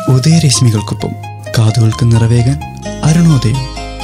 ഉദയരശ്മികൾക്കൊപ്പം കാതുകൾക്ക് നിറവേകാൻ അരുണോദയം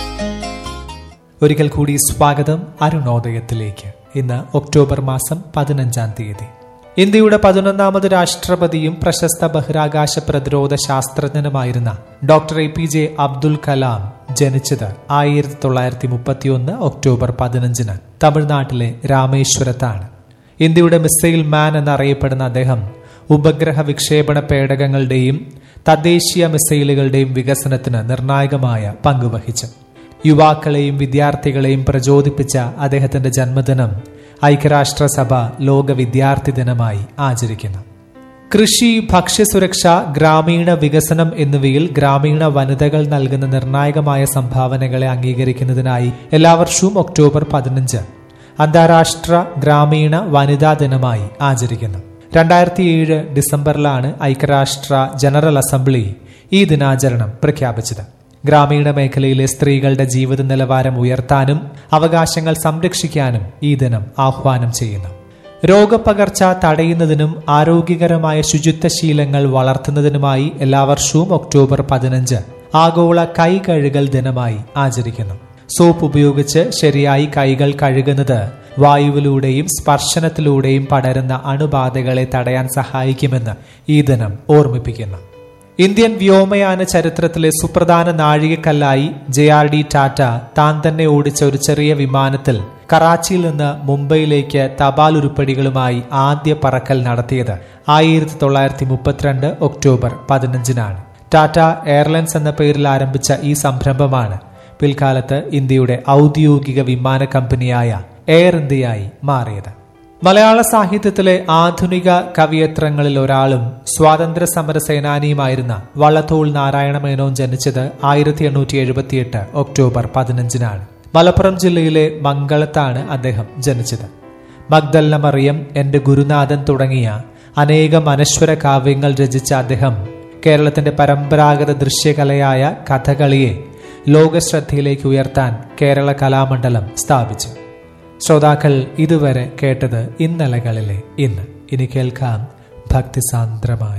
ഒരിക്കൽ കൂടി സ്വാഗതം അരുണോദയത്തിലേക്ക് ഇന്ന് ഒക്ടോബർ മാസം പതിനഞ്ചാം തീയതി ഇന്ത്യയുടെ പതിനൊന്നാമത് രാഷ്ട്രപതിയും പ്രശസ്ത ബഹിരാകാശ പ്രതിരോധ ശാസ്ത്രജ്ഞനുമായിരുന്ന doctor A P J Abdul Kalam ജനിച്ചത് ആയിരത്തി തൊള്ളായിരത്തി മുപ്പത്തിയൊന്ന് ഒക്ടോബർ പതിനഞ്ചിന് തമിഴ്നാട്ടിലെ രാമേശ്വരത്താണ് ഇന്ത്യയുടെ മിസൈൽ മാൻ എന്നറിയപ്പെടുന്ന അദ്ദേഹം ഉപഗ്രഹ വിക്ഷേപണ പേടകങ്ങളുടെയും തദ്ദേശീയ മിസൈലുകളുടെയും വികസനത്തിന് നിർണായകമായ പങ്കുവഹിച്ചു യുവാക്കളെയും വിദ്യാർത്ഥികളെയും പ്രചോദിപ്പിച്ച അദ്ദേഹത്തിന്റെ ജന്മദിനം ഐക്യരാഷ്ട്രസഭ ലോക വിദ്യാർത്ഥി ദിനമായി ആചരിക്കുന്നു കൃഷി ഭക്ഷ്യസുരക്ഷ ഗ്രാമീണ വികസനം എന്നിവയിൽ ഗ്രാമീണ വനിതകൾ നൽകുന്ന നിർണായകമായ സംഭാവനകളെ അംഗീകരിക്കുന്നതിനായി എല്ലാ വർഷവും ഒക്ടോബർ പതിനഞ്ച് അന്താരാഷ്ട്ര ഗ്രാമീണ വനിതാ ദിനമായി ആചരിക്കുന്നു രണ്ടായിരത്തി ഏഴ് ഡിസംബറിലാണ് ഐക്യരാഷ്ട്ര ജനറൽ അസംബ്ലി ഈ ദിനാചരണം പ്രഖ്യാപിച്ചത് ഗ്രാമീണ മേഖലയിലെ സ്ത്രീകളുടെ ജീവിത നിലവാരം ഉയർത്താനും അവകാശങ്ങൾ സംരക്ഷിക്കാനും ഈ ദിനം ആഹ്വാനം ചെയ്യുന്നു രോഗപകർച്ച തടയുന്നതിനും ആരോഗ്യകരമായ ശുചിത്വശീലങ്ങൾ വളർത്തുന്നതിനുമായി എല്ലാ വർഷവും ഒക്ടോബർ പതിനഞ്ച് ആഗോള കൈ കഴുകൽ ദിനമായി ആചരിക്കുന്നു സോപ്പ് ഉപയോഗിച്ച് ശരിയായി കൈകൾ കഴുകുന്നത് വായുവിലൂടെയും സ്പർശനത്തിലൂടെയും പടരുന്ന അണുബാധകളെ തടയാൻ സഹായിക്കുമെന്ന് ഈ ദിനം ഓർമ്മിപ്പിക്കുന്നു ഇന്ത്യൻ വ്യോമയാന ചരിത്രത്തിലെ സുപ്രധാന നാഴികക്കല്ലായി ജെ ആർ ഡി ടാറ്റ താൻ തന്നെ ഓടിച്ച ഒരു ചെറിയ വിമാനത്തിൽ കറാച്ചിയിൽ നിന്ന് മുംബൈയിലേക്ക് തപാൽ ഉരുപ്പടികളുമായി ആദ്യ പറക്കൽ നടത്തിയത് ആയിരത്തി തൊള്ളായിരത്തി മുപ്പത്തിരണ്ട് ഒക്ടോബർ പതിനഞ്ചിനാണ് ടാറ്റ എയർലൈൻസ് എന്ന പേരിൽ ആരംഭിച്ച ഈ സംരംഭമാണ് പിൽക്കാലത്ത് ഇന്ത്യയുടെ ഔദ്യോഗിക വിമാന കമ്പനിയായ എയർ ഇന്ത്യയായി മാറിയത് മലയാള സാഹിത്യത്തിലെ ആധുനിക കവിയത്രങ്ങളിൽ ഒരാളും സ്വാതന്ത്ര്യ സമര സേനാനിയുമായിരുന്ന വള്ളത്തോൾ നാരായണ മേനോൻ ജനിച്ചത് ആയിരത്തി എണ്ണൂറ്റി എഴുപത്തിയെട്ട് ഒക്ടോബർ പതിനഞ്ചിനാണ് മലപ്പുറം ജില്ലയിലെ മംഗളത്താണ് അദ്ദേഹം ജനിച്ചത് മഗ്ദല്ല മറിയം എന്റെ ഗുരുനാഥൻ തുടങ്ങിയ അനേകം അനശ്വര കാവ്യങ്ങൾ രചിച്ച അദ്ദേഹം കേരളത്തിന്റെ പരമ്പരാഗത ദൃശ്യകലയായ കഥകളിയെ ലോകശ്രദ്ധയിലേക്ക് ഉയർത്താൻ കേരള കലാമണ്ഡലം സ്ഥാപിച്ചു ശ്രോതാക്കൾ ഇതുവരെ കേട്ടത് ഇന്നലകളിലെ ഇന്ന് ഇനി കേൾക്കാം ഭക്തിസാന്ദ്രമായ